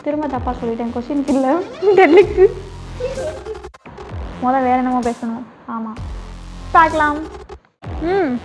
திரும்ப தப்பாக சொல்லிட்டேன் கொஷினுக்கு இல்லை டெல்லிக்கு முதல்ல வேற என்னமோ பேசணும் ஆமாம் பார்க்கலாம் ம்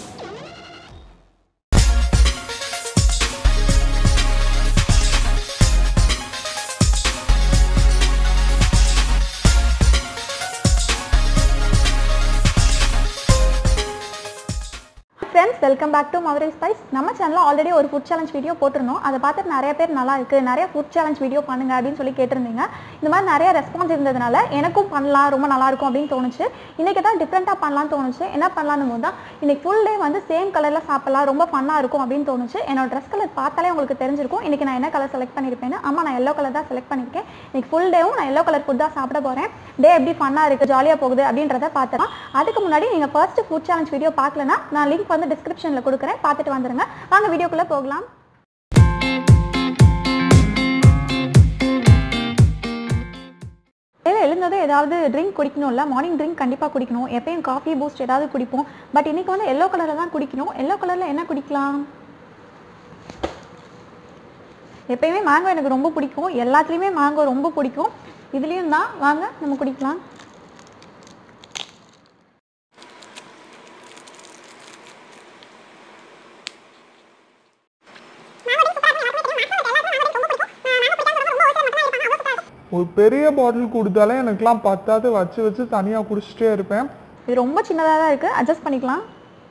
friends welcome back to Madurai spice நம்ம சேனலில் ஆல்ரெடி ஒரு ஃபுட் சேலஞ்ச் வீடியோ போட்டிருந்தோம் அதை பார்த்துட்டு நிறைய பேர் நல்லா இருக்கு நிறைய ஃபுட் சேலஞ்ச் வீடியோ பண்ணுங்க அப்படின்னு சொல்லி கேட்டிருந்தீங்க இந்த மாதிரி நிறைய ரெஸ்பான்ஸ் இருந்ததுனால எனக்கும் பண்ணலாம் ரொம்ப நல்லா இருக்கும் அப்படின்னு தோணுச்சு இன்னைக்கு தான் டிஃப்ரெண்ட்டாக பண்ணலாம்னு தோணுச்சு என்ன பண்ணலாம்னு போது தான் இன்னைக்கு ஃபுல் டே வந்து சேம் கலரில் சாப்பிடலாம் ரொம்ப ஃபன்னாக இருக்கும் அப்படின்னு தோணுச்சு என்னோட ட்ரெஸ் கலர் பார்த்தாலே உங்களுக்கு தெரிஞ்சிருக்கும் இன்னைக்கு நான் என்ன கலர் செலக்ட் பண்ணியிருப்பேன்னு அம்மா நான் எல்லோ கலர் தான் செலக்ட் பண்ணியிருக்கேன் இன்னைக்கு ஃபுல் டேவும் நான் எல்லோ கலர் ஃபுட் தான் சாப்பிட போகிறேன் டே எப்படி ஃபன்னாக இருக்குது ஜாலியாக போகுது அப்படின்றத பார்த்துலாம் அதுக்கு முன்னாடி நீங்கள் ஃபர்ஸ்ட் ஃபுட் சேலஞ்ச் வீடியோ பார்க்கலனா நான் லிங்க் வந்து டிஸ்கிரிப்ஷனில் கொடுக்குறேன் பார்த்துட்டு வந்துருங்க வாங்க வீடியோக்குள்ளே போகலாம் காலையில் எழுந்ததும் ஏதாவது ட்ரிங்க் குடிக்கணும்ல மார்னிங் ட்ரிங்க் கண்டிப்பாக குடிக்கணும் எப்பயும் காஃபி பூஸ்ட் ஏதாவது குடிப்போம் பட் இன்னைக்கு வந்து எல்லோ கலரில் தான் குடிக்கணும் எல்லோ கலரில் என்ன குடிக்கலாம் எப்பயுமே மேங்கோ எனக்கு ரொம்ப பிடிக்கும் எல்லாத்துலேயுமே மேங்கோ ரொம்ப பிடிக்கும் இதுலேயும் தான் வாங்க நம்ம குடிக்கலாம் ஒரு பெரிய பாட்டில் கொடுத்தாலே எனக்குலாம் பத்தாது வச்சு வச்சு தனியாக குடிச்சிட்டே இருப்பேன் இது ரொம்ப சின்னதாக தான் இருக்குது அட்ஜஸ்ட் பண்ணிக்கலாம்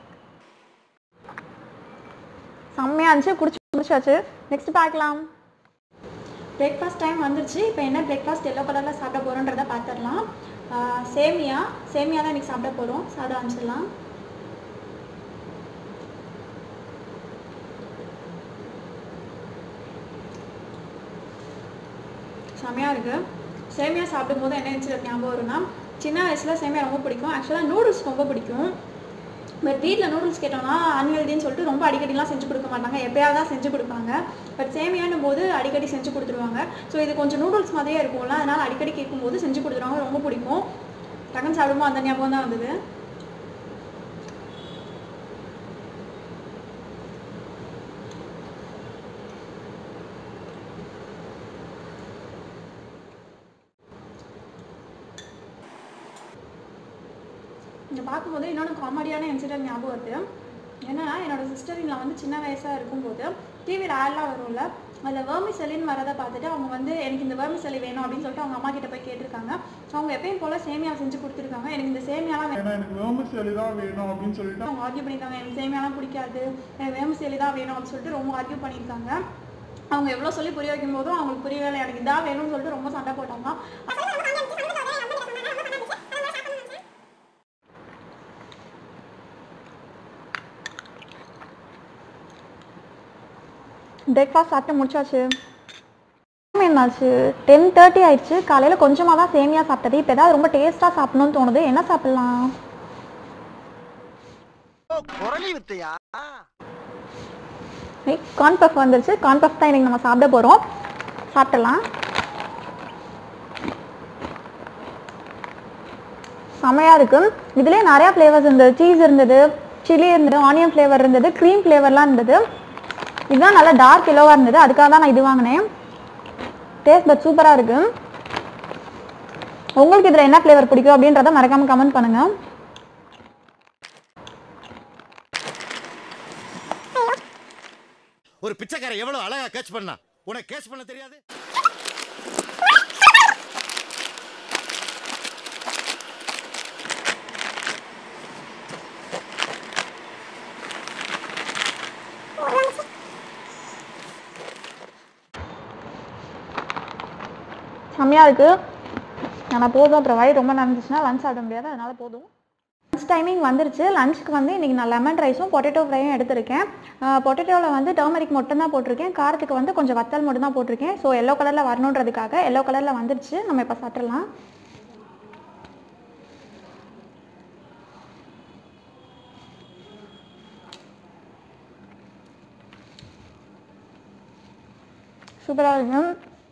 செம்மையாக இருந்துச்சு குடிச்சு குடிச்சாச்சு நெக்ஸ்ட் பார்க்கலாம் பிரேக்ஃபாஸ்ட் டைம் வந்துருச்சு இப்போ என்ன பிரேக்ஃபாஸ்ட் எல்லோ கலரில் சாப்பிட போகிறோன்றதை பார்த்துடலாம் ஆஹ் சேமியா சேமியா தான் இன்றைக்கி சாப்பிட போகிறோம் சாப்பிட ஆரம்பிச்சிடலாம் செமையாக இருக்குது சேமியா சாப்பிடும்போது என்ன இன்சிடென்ட் ஞாபகம் வரும்னா சின்ன வயசில் சேமியா ரொம்ப பிடிக்கும் ஆக்சுவலாக நூடுல்ஸ் ரொம்ப பிடிக்கும் பட் வீட்டில் நூடுல்ஸ் கேட்டோம்னா அன்ஹெல்தின்னு சொல்லிட்டு ரொம்ப அடிக்கடிலாம் செஞ்சு கொடுக்க மாட்டாங்க எப்பயாவது தான் செஞ்சு கொடுப்பாங்க பட் சேமியானும் போது அடிக்கடி செஞ்சு கொடுத்துருவாங்க ஸோ இது கொஞ்சம் நூடுல்ஸ் மாதிரியே இருக்கும்ல அதனால் அடிக்கடி கேட்கும்போது செஞ்சு கொடுத்துருவாங்க ரொம்ப பிடிக்கும் டக்குன்னு சாப்பிடும்போது அந்த ஞாபகம் தான் வந்தது இங்கே பார்க்கும்போது இன்னொன்று காமெடியான இன்சிடென்ட் ஞாபகம் வருது என்னன்னா என்னோட சிஸ்டரின்ல வந்து சின்ன வயசாக இருக்கும்போது டிவியில் ஆட்லாம் வரும்ல அதில் வேர்மி செலின்னு வரதை பார்த்துட்டு அவங்க வந்து எனக்கு இந்த வேர்மி செலி வேணும் அப்படின்னு சொல்லிட்டு அவங்க அம்மா கிட்ட போய் கேட்டிருக்காங்க அவங்க எப்பயும் போல் சேமியா செஞ்சு கொடுத்துருக்காங்க எனக்கு இந்த சேமியாலாம் வேணும் ஏன்னா எனக்கு வேர்மிசெலி தான் வேணும் அப்படின்னு சொல்லிட்டு அவங்க ஆர்கியூ பண்ணியிருக்காங்க எனக்கு சேமியாலாம் பிடிக்காது எனக்கு வேர்மி செலி தான் வேணும் அப்படின்னு சொல்லிட்டு ரொம்ப ஆர்கியூ பண்ணியிருக்காங்க அவங்க எவ்வளோ சொல்லி புரிய வைக்கும் போதும் அவங்களுக்கு புரியவே இல்லை எனக்கு இதான் வேணும்னு சொல்லிட்டு ரொம்ப சண்டை போட்டாங்க பிரேக்ஃபாஸ்ட் சாப்பிட்டு முடிச்சாச்சு டைம் என்னாச்சு டென் தேர்ட்டி ஆயிடுச்சு காலையில் கொஞ்சமாக தான் சேமியா சாப்பிட்டது இப்போ ஏதாவது ரொம்ப டேஸ்ட்டாக சாப்பிடணும்னு தோணுது என்ன சாப்பிட்லாம் குரலி வித்தையா கார்ன் பஃப் வந்துருச்சு கார்ன் பஃப் தான் இன்னைக்கு நம்ம சாப்பிட போகிறோம் சாப்பிடலாம் செமையாக இருக்கு இதுலேயே நிறையா ஃப்ளேவர்ஸ் இருந்தது சீஸ் இருந்தது சில்லி இருந்தது ஆனியன் ஃப்ளேவர் இருந்தது க்ரீம் ஃப்ளேவர்லாம் இருந்தது இதுதான் நல்லா டார்க் எல்லோவாக இருந்தது அதுக்காக தான் நான் இது வாங்கினேன் டேஸ்ட் பட் சூப்பராக இருக்கு உங்களுக்கு இதில் என்ன ஃப்ளேவர் பிடிக்கும் அப்படின்றத மறக்காமல் கமெண்ட் பண்ணுங்கள் ஒரு பிச்சைக்காரன் எவ்வளவு அழகா கேட்ச் பண்ணா உனக்கு கேட்ச் பண்ண தெரியாது செம்மையாக இருக்குது ஆனால் போதும் அப்புறம் வயிறு ரொம்ப நடந்துச்சுன்னா லஞ்ச் சாப்பிட முடியாது அதனால போதும் லஞ்ச் டைமிங் வந்துருச்சு லஞ்சுக்கு வந்து இன்றைக்கி நான் லெமன் ரைஸும் பொட்டேட்டோ ஃப்ரையும் எடுத்திருக்கேன் பொட்டேட்டோவில் வந்து டர்மரிக் மட்டும் தான் போட்டிருக்கேன் காரத்துக்கு வந்து கொஞ்சம் வத்தல் மட்டும் தான் போட்டிருக்கேன் ஸோ எல்லோ கலரில் வரணுன்றதுக்காக எல்லோ கலரில் வந்துருச்சு நம்ம இப்போ சாப்பிட்றலாம் சூப்பராக இருக்கும்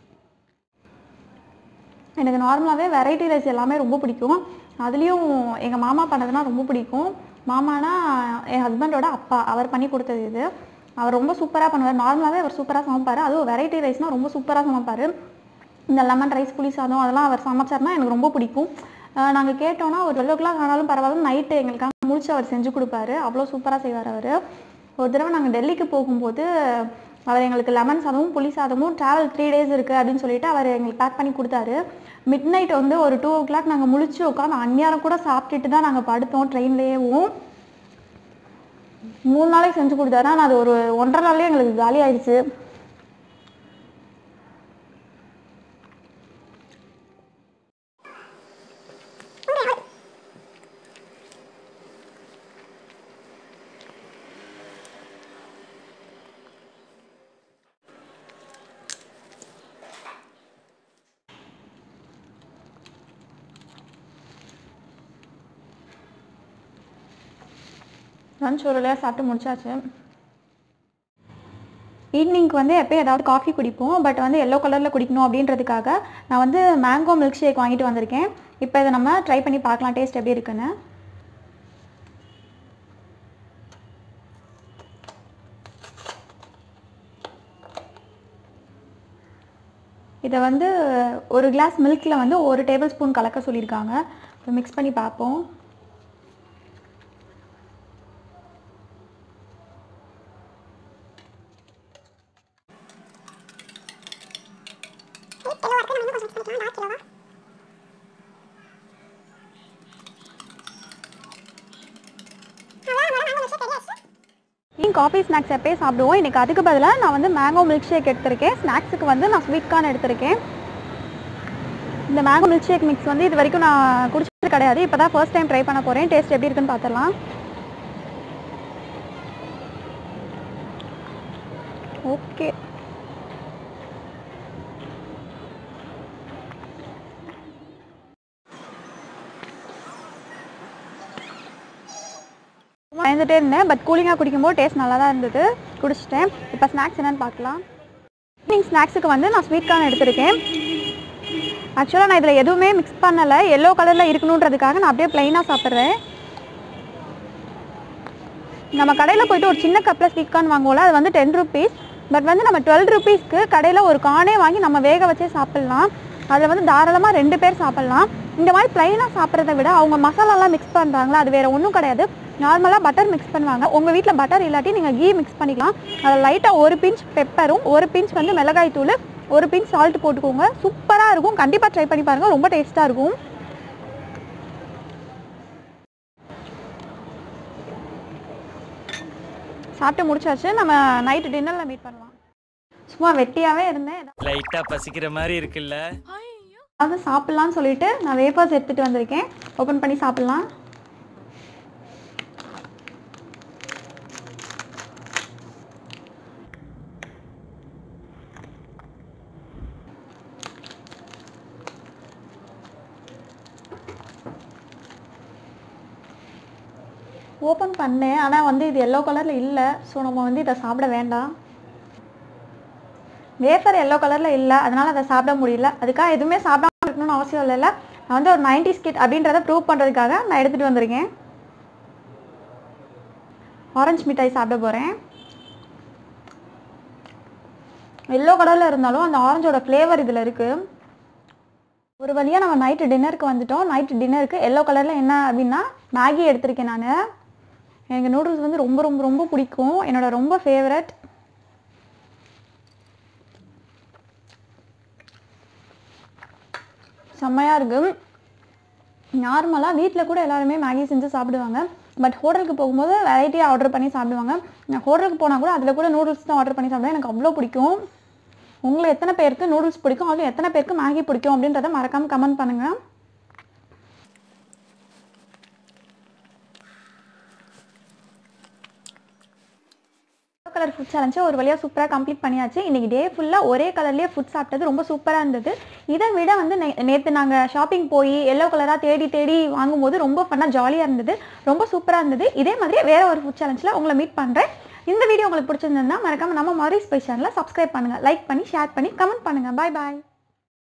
எனக்கு நார்மலாகவே வெரைட்டி ரைஸ் எல்லாமே ரொம்ப பிடிக்கும் அதுலேயும் எங்கள் மாமா பண்ணதுன்னா ரொம்ப பிடிக்கும் மாமானா என் ஹஸ்பண்டோட அப்பா அவர் பண்ணி கொடுத்தது இது அவர் ரொம்ப சூப்பராக பண்ணுவார் நார்மலாகவே அவர் சூப்பராக சமைப்பார் அதுவும் வெரைட்டி ரைஸ்னால் ரொம்ப சூப்பராக சமைப்பார் இந்த லெமன் ரைஸ் புளி சாதம் அதெல்லாம் அவர் சமைச்சார்னா எனக்கு ரொம்ப பிடிக்கும் நாங்கள் கேட்டோன்னா ஒரு டுவெல் ஓ கிளாக் ஆனாலும் பரவாயில்ல நைட்டு எங்களுக்காக முடிச்சு அவர் செஞ்சு கொடுப்பாரு அவ்வளோ சூப்பராக செய்வார் அவர் ஒரு தடவை நாங்கள் டெல்லிக்கு போகும்போது அவர் எங்களுக்கு லெமன் சாதமும் புளி சாதமும் ட்ராவல் த்ரீ டேஸ் இருக்குது அப்படின்னு சொல்லிட்டு அவர் எங்களுக்கு பேக் பண்ணி கொடுத்தாரு மிட் நைட் வந்து ஒரு டூ ஓ கிளாக் நாங்கள் முழிச்சு உட்காந்து அந்நேரம் கூட சாப்பிட்டுட்டு தான் நாங்கள் படுத்தோம் ட்ரெயின்லேயேவும் மூணு நாளைக்கு செஞ்சு கொடுத்தாரு ஆனால் அது ஒரு ஒன்றரை நாள்லேயே எங்களுக்கு காலி ஆயிடுச்சு லஞ்ச் ஒரு வழியாக சாப்பிட்டு முடிச்சாச்சு ஈவினிங்க்கு வந்து எப்போயும் ஏதாவது காஃபி குடிப்போம் பட் வந்து எல்லோ கலரில் குடிக்கணும் அப்படின்றதுக்காக நான் வந்து மேங்கோ மில்க் ஷேக் வாங்கிட்டு வந்திருக்கேன் இப்போ இதை நம்ம ட்ரை பண்ணி பார்க்கலாம் டேஸ்ட் எப்படி இருக்குன்னு இதை வந்து ஒரு கிளாஸ் மில்கில் வந்து ஒரு டேபிள் ஸ்பூன் கலக்க சொல்லியிருக்காங்க இப்போ மிக்ஸ் பண்ணி பார்ப்போம் ஈவினிங் காஃபி ஸ்நாக்ஸ் எப்பயும் சாப்பிடுவோம் இன்னைக்கு அதுக்கு பதிலாக நான் வந்து மேங்கோ மில்க் ஷேக் எடுத்திருக்கேன் ஸ்நாக்ஸுக்கு வந்து நான் ஸ்வீட் கார்ன் எடுத்திருக்கேன் இந்த மேங்கோ மில்க் ஷேக் மிக்ஸ் வந்து இது வரைக்கும் நான் குடிச்சது கிடையாது இப்போ தான் ஃபர்ஸ்ட் டைம் ட்ரை பண்ண போகிறேன் டேஸ்ட் எப்படி இருக்குன்னு பார்த்துடலாம் ஓகே பயந்துட்டே இருந்தேன் பட் கூலிங்காக குடிக்கும்போது டேஸ்ட் நல்லா தான் இருந்தது குடிச்சிட்டேன் இப்போ ஸ்நாக்ஸ் என்னன்னு பார்க்கலாம் ஈவினிங் ஸ்நாக்ஸுக்கு வந்து நான் ஸ்வீட் கார்ன் எடுத்திருக்கேன் ஆக்சுவலாக நான் இதில் எதுவுமே மிக்ஸ் பண்ணலை எல்லோ கலரில் இருக்கணுன்றதுக்காக நான் அப்படியே ப்ளைனாக சாப்பிட்றேன் நம்ம கடையில் போயிட்டு ஒரு சின்ன கப்பில் ஸ்வீட் கார்ன் வாங்குவோம்ல அது வந்து டென் ருபீஸ் பட் வந்து நம்ம டுவெல் ருபீஸ்க்கு கடையில் ஒரு கார்னே வாங்கி நம்ம வேக வச்சே சாப்பிட்லாம் அதில் வந்து தாராளமாக ரெண்டு பேர் சாப்பிட்லாம் இந்த மாதிரி ப்ளைனாக சாப்பிட்றத விட அவங்க மசாலாலாம் மிக்ஸ் பண்ணுறாங்களா அது வேறு ஒன்றும் கிடையாது நார்மலாக பட்டர் மிக்ஸ் பண்ணுவாங்க உங்கள் வீட்டில் பட்டர் இல்லாட்டி நீங்கள் கீ மிக்ஸ் பண்ணிக்கலாம் அதில் லைட்டாக ஒரு பிஞ்ச் பெப்பரும் ஒரு பிஞ்ச் வந்து மிளகாய் தூள் ஒரு பிஞ்ச் சால்ட் போட்டுக்கோங்க சூப்பராக இருக்கும் கண்டிப்பாக ட்ரை பண்ணி பாருங்கள் ரொம்ப டேஸ்ட்டாக இருக்கும் சாப்பிட்டு முடிச்சாச்சு நம்ம நைட்டு டின்னரில் மீட் பண்ணலாம் சும்மா வெட்டியாகவே இருந்தேன் லைட்டா பசிக்கிற மாதிரி இருக்குல்ல அதாவது சாப்பிட்லான்னு சொல்லிட்டு நான் வேப்பர்ஸ் எடுத்துகிட்டு வந்திருக்கேன் ஓப்பன் பண்ணி சாப்பிட்லாம் ஓப்பன் பண்ணேன் ஆனால் வந்து இது எல்லோ கலரில் இல்லை ஸோ நம்ம வந்து இதை சாப்பிட வேண்டாம் வேஃபர் எல்லோ கலரில் இல்லை அதனால் அதை சாப்பிட முடியல அதுக்காக எதுவுமே சாப்பிடாம இருக்கணும்னு அவசியம் இல்லைல்ல நான் வந்து ஒரு நைன்டி ஸ்கிட் அப்படின்றத ப்ரூவ் பண்ணுறதுக்காக நான் எடுத்துகிட்டு வந்திருக்கேன் ஆரஞ்சு மிட்டாய் சாப்பிட போகிறேன் எல்லோ கலரில் இருந்தாலும் அந்த ஆரஞ்சோட ஃப்ளேவர் இதில் இருக்குது ஒரு வழியாக நம்ம நைட்டு டின்னருக்கு வந்துட்டோம் நைட்டு டின்னருக்கு எல்லோ கலரில் என்ன அப்படின்னா மேகி எடுத்திருக்கேன் நான் எனக்கு நூடுல்ஸ் வந்து ரொம்ப ரொம்ப ரொம்ப பிடிக்கும் என்னோட ரொம்ப ஃபேவரட் செம்மையாக இருக்குது நார்மலாக வீட்டில் கூட எல்லாருமே மேகி செஞ்சு சாப்பிடுவாங்க பட் ஹோட்டலுக்கு போகும்போது வெரைட்டியாக ஆர்டர் பண்ணி சாப்பிடுவாங்க நான் ஹோட்டலுக்கு போனால் கூட அதில் கூட நூடுல்ஸ் தான் ஆர்டர் பண்ணி சாப்பிடுவேன் எனக்கு அவ்வளோ பிடிக்கும் உங்களை எத்தனை பேருக்கு நூடுல்ஸ் பிடிக்கும் அதுவும் எத்தனை பேருக்கு மேகி பிடிக்கும் அப்படின்றத மறக்காமல் கமெண்ட் பண்ணுங்கள் கலர் ஃபுட் சேலஞ்சை ஒரு வழியாக சூப்பராக கம்ப்ளீட் பண்ணியாச்சு இன்றைக்கி டே ஃபுல்லாக ஒரே கலர்லேயே ஃபுட் சாப்பிட்டது ரொம்ப சூப்பராக இருந்தது இதை விட வந்து நேற்று நாங்கள் ஷாப்பிங் போய் எல்லோ கலராக தேடி தேடி வாங்கும்போது ரொம்ப ஃபன்னாக ஜாலியாக இருந்தது ரொம்ப சூப்பராக இருந்தது இதே மாதிரி வேற ஒரு ஃபுட் சேலஞ்சில் உங்களை மீட் பண்ணுறேன் இந்த வீடியோ உங்களுக்கு பிடிச்சிருந்ததுன்னா மறக்காமல் நம்ம மாரி ஸ்பை சேனலை சப்ஸ்கிரைப் பண்ணுங்கள் லைக் பண்ணி ஷேர் பண்ணி கமெண்ட் பண்ணுங்கள் பாய் பாய்